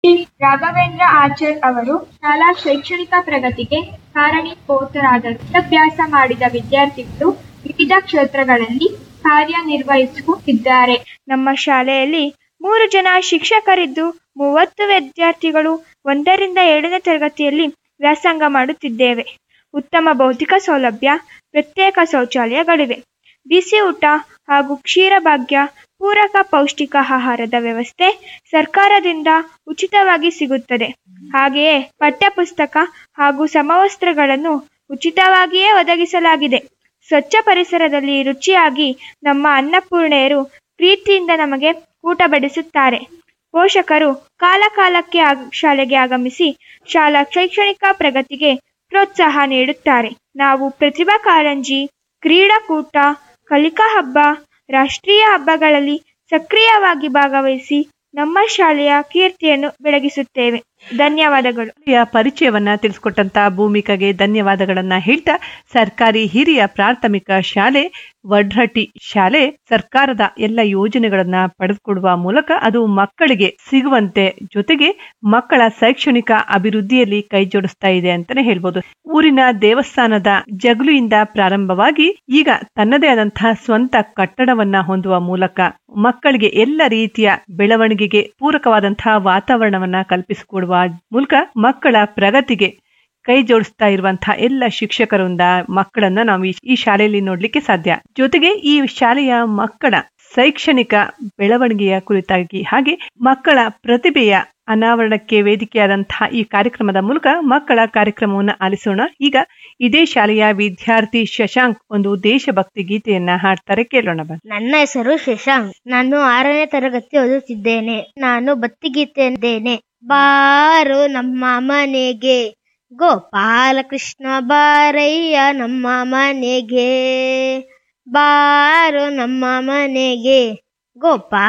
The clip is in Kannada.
ಶ್ರೀ ರಾಘವೇಂದ್ರ ಆಚಾರ್ ಅವರು ಶಾಲಾ ಶೈಕ್ಷಣಿಕ ಪ್ರಗತಿಗೆ ಕಾರಣೀಭೂತರಾದರು ವಿದ್ಯಾಭ್ಯಾಸ ಮಾಡಿದ ವಿದ್ಯಾರ್ಥಿಗಳು ವಿವಿಧ ಕ್ಷೇತ್ರಗಳಲ್ಲಿ ಕಾರ್ಯನಿರ್ವಹಿಸುತ್ತಿದ್ದಾರೆ ನಮ್ಮ ಶಾಲೆಯಲ್ಲಿ ಮೂರು ಜನ ಶಿಕ್ಷಕರಿದ್ದು ಮೂವತ್ತು ವಿದ್ಯಾರ್ಥಿಗಳು ಒಂದರಿಂದ ಏಳನೇ ತರಗತಿಯಲ್ಲಿ ವ್ಯಾಸಂಗ ಮಾಡುತ್ತಿದ್ದೇವೆ ಉತ್ತಮ ಭೌತಿಕ ಸೌಲಭ್ಯ ಪ್ರತ್ಯೇಕ ಶೌಚಾಲಯಗಳಿವೆ ಬಿಸಿ ಊಟ ಹಾಗೂ ಕ್ಷೀರಭಾಗ್ಯ ಪೂರಕ ಪೌಷ್ಟಿಕ ಆಹಾರದ ವ್ಯವಸ್ಥೆ ಸರ್ಕಾರದಿಂದ ಉಚಿತವಾಗಿ ಸಿಗುತ್ತದೆ ಹಾಗೆಯೇ ಪಠ್ಯಪುಸ್ತಕ ಹಾಗೂ ಸಮವಸ್ತ್ರಗಳನ್ನು ಉಚಿತವಾಗಿಯೇ ಒದಗಿಸಲಾಗಿದೆ ಸ್ವಚ್ಛ ಪರಿಸರದಲ್ಲಿ ರುಚಿಯಾಗಿ ನಮ್ಮ ಅನ್ನಪೂರ್ಣೆಯರು ಪ್ರೀತಿಯಿಂದ ನಮಗೆ ಊಟ ಬಡಿಸುತ್ತಾರೆ ಪೋಷಕರು ಕಾಲಕಾಲಕ್ಕೆ ಆಗ್- ಶಾಲೆಗೆ ಆಗಮಿಸಿ ಶಾಲಾ ಶೈಕ್ಷಣಿಕ ಪ್ರಗತಿಗೆ ಪ್ರೋತ್ಸಾಹ ನೀಡುತ್ತಾರೆ ನಾವು ಪ್ರತಿಭಾ ಕಾರಂಜಿ ಕ್ರೀಡಾಕೂಟ ಕಲಿಕಾ ಹಬ್ಬ ರಾಷ್ಟ್ರೀಯ ಹಬ್ಬಗಳಲ್ಲಿ ಸಕ್ರಿಯವಾಗಿ ಭಾಗವಹಿಸಿ ನಮ್ಮ ಶಾಲೆಯ ಕೀರ್ತಿಯನ್ನು ಬೆಳಗಿಸುತ್ತೇವೆ ಧನ್ಯವಾದಗಳು ಶಾಲೆಯ ಪರಿಚಯವನ್ನ ತಿಳಿಸ್ಕೊಟ್ಟಂತ ಭೂಮಿಕಗೆ ಧನ್ಯವಾದಗಳನ್ನ ಹೇಳ್ತಾ ಸರ್ಕಾರಿ ಹಿರಿಯ ಪ್ರಾಥಮಿಕ ಶಾಲೆ ವಡ್ರಟ್ಟಿ ಶಾಲೆ ಸರ್ಕಾರದ ಎಲ್ಲ ಯೋಜನೆಗಳನ್ನ ಪಡೆದುಕೊಡುವ ಮೂಲಕ ಅದು ಮಕ್ಕಳಿಗೆ ಸಿಗುವಂತೆ ಜೊತೆಗೆ ಮಕ್ಕಳ ಶೈಕ್ಷಣಿಕ ಅಭಿವೃದ್ಧಿಯಲ್ಲಿ ಕೈ ಜೋಡಿಸ್ತಾ ಇದೆ ಅಂತಾನೆ ಹೇಳ್ಬೋದು ಊರಿನ ದೇವಸ್ಥಾನದ ಜಗಲುಯಿಂದ ಪ್ರಾರಂಭವಾಗಿ ಈಗ ತನ್ನದೇ ಆದಂತಹ ಸ್ವಂತ ಕಟ್ಟಡವನ್ನ ಹೊಂದುವ ಮೂಲಕ ಮಕ್ಕಳಿಗೆ ಎಲ್ಲ ರೀತಿಯ ಬೆಳವಣಿಗೆಗೆ ಪೂರಕವಾದಂತಹ ವಾತಾವರಣವನ್ನ ಕಲ್ಪಿಸಿಕೊಡುವ ಮೂಲಕ ಮಕ್ಕಳ ಪ್ರಗತಿಗೆ ಕೈ ಜೋಡಿಸ್ತಾ ಇರುವಂತಹ ಎಲ್ಲ ಶಿಕ್ಷಕರಿಂದ ಮಕ್ಕಳನ್ನ ನಾವು ಈ- ಈ ಶಾಲೆಯಲ್ಲಿ ನೋಡ್ಲಿಕ್ಕೆ ಸಾಧ್ಯ ಜೊತೆಗೆ ಈ ಶಾಲೆಯ ಮಕ್ಕಳ ಶೈಕ್ಷಣಿಕ ಬೆಳವಣಿಗೆಯ ಕುರಿತಾಗಿ ಹಾಗೆ ಮಕ್ಕಳ ಪ್ರತಿಭೆಯ ಅನಾವರಣಕ್ಕೆ ವೇದಿಕೆಯಾದಂತಹ ಈ ಕಾರ್ಯಕ್ರಮದ ಮೂಲಕ ಮಕ್ಕಳ ಕಾರ್ಯಕ್ರಮವನ್ನು ಆಲಿಸೋಣ ಈಗ ಇದೇ ಶಾಲೆಯ ವಿದ್ಯಾರ್ಥಿ ಶಶಾಂಕ್ ಒಂದು ದೇಶಭಕ್ತಿ ಗೀತೆಯನ್ನ ಹಾಡ್ತಾರೆ ಕೇಳೋಣ ಬನ್ನಿ ನನ್ನ ಹೆಸರು ಶಶಾಂಕ್ ನಾನು ಆರನೇ ತರಗತಿ ಓದುತ್ತಿದ್ದೇನೆ ನಾನು ಭಕ್ತಿಗೀತೆ ಎಂದೇನೆ ಬಾರು ನಮ್ಮ ಮನೆಗೆ ಗೋಪಾಲಕೃಷ್ಣ ಬಾರಯ್ಯ ನಮ್ಮ ಮನೆಗೆ ಬಾರು ನಮ್ಮ ಮನೆಗೆ ಗೋಪಾಲ